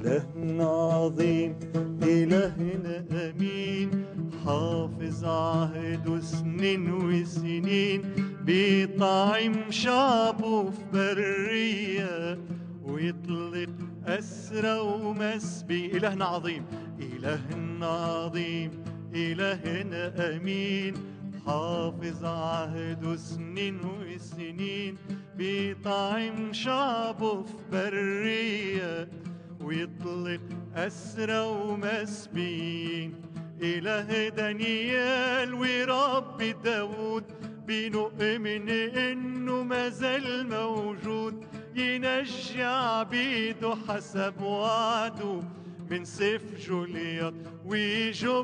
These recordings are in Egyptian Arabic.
إلهنا عظيم إلهنا أمين حافظ عهده سنين وسنين بيطعم شعبه في برية ويطلق أسرى ومسبي إلهنا عظيم إلهنا عظيم إلهنا أمين حافظ عهده سنين وسنين بيطعم شعبه في برية ويطلق أسرى ومسبيين إله دانيال ورب داود بنؤمن إنه مازال موجود ينجي عبيده حسب وعده من سيف جوليات ويجب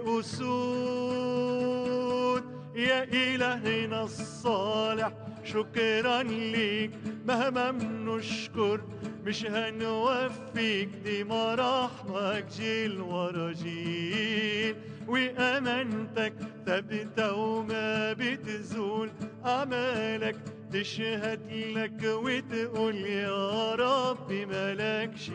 أسود يا إلهنا الصالح شكرا ليك مهما بنشكر مش هنوفيك دي مراحمك جيل ورا جيل وأمانتك ثابتة وما بتزول أعمالك تشهد لك وتقول يا رب ملكش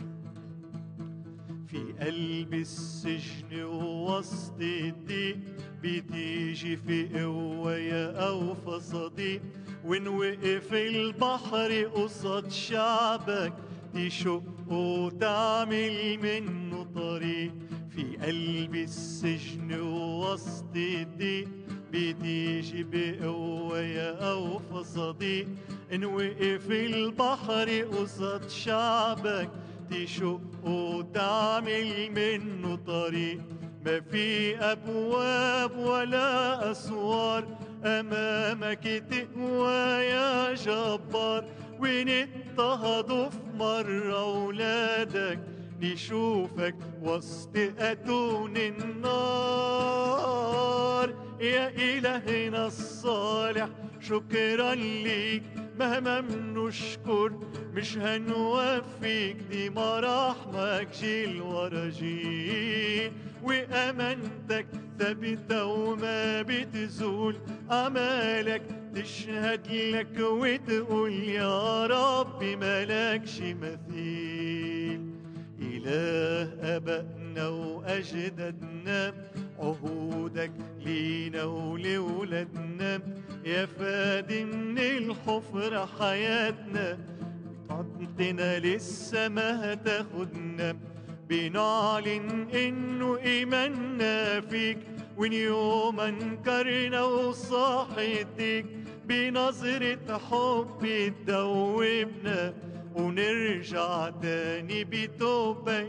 في قلب السجن ووسط الضيق بتيجي في قوة يا أوفى صديق وإن وقف البحر قصاد شعبك تشق وتعمل منه طريق في قلب السجن ووسط الضيق بتيجي بقوة يا أوفى صديق إن وقف البحر قصاد شعبك تشق وتعمل منه طريق ما في أبواب ولا أسوار أمامك تقوى يا جبار وين اضطهدوا في مرة أولادك نشوفك وسط أتون النار يا إلهنا الصالح شكرا ليك مهما بنشكر مش هنوفيك دي مراحمك جيل ورا جيل وأمانتك ثابتة وما بتزول أعمالك تشهد لك وتقول يا رب ملكش مثيل إله أبائنا وأجدادنا عهودك لينا ولولادنا يا فادي من الحفرة حياتنا طاقتنا لسه ما هتاخدنا بنعلن انه ايماننا فيك وان يوم انكرنا وصاحيتك بنظرة حب تدوبنا ونرجع تاني بتوبة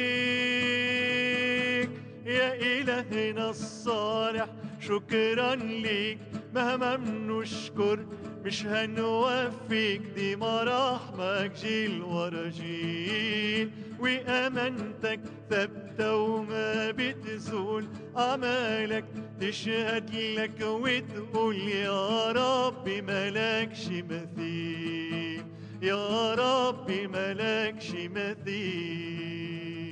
إليك يا إلهنا الصالح شكرا ليك مهما بنشكر مش هنوفيك دي مراحمك جيل ورا جيل وأمانتك ثابتة وما بتزول أعمالك تشهد لك وتقول يا رب ملكش مثيل يا رب ملكش مثيل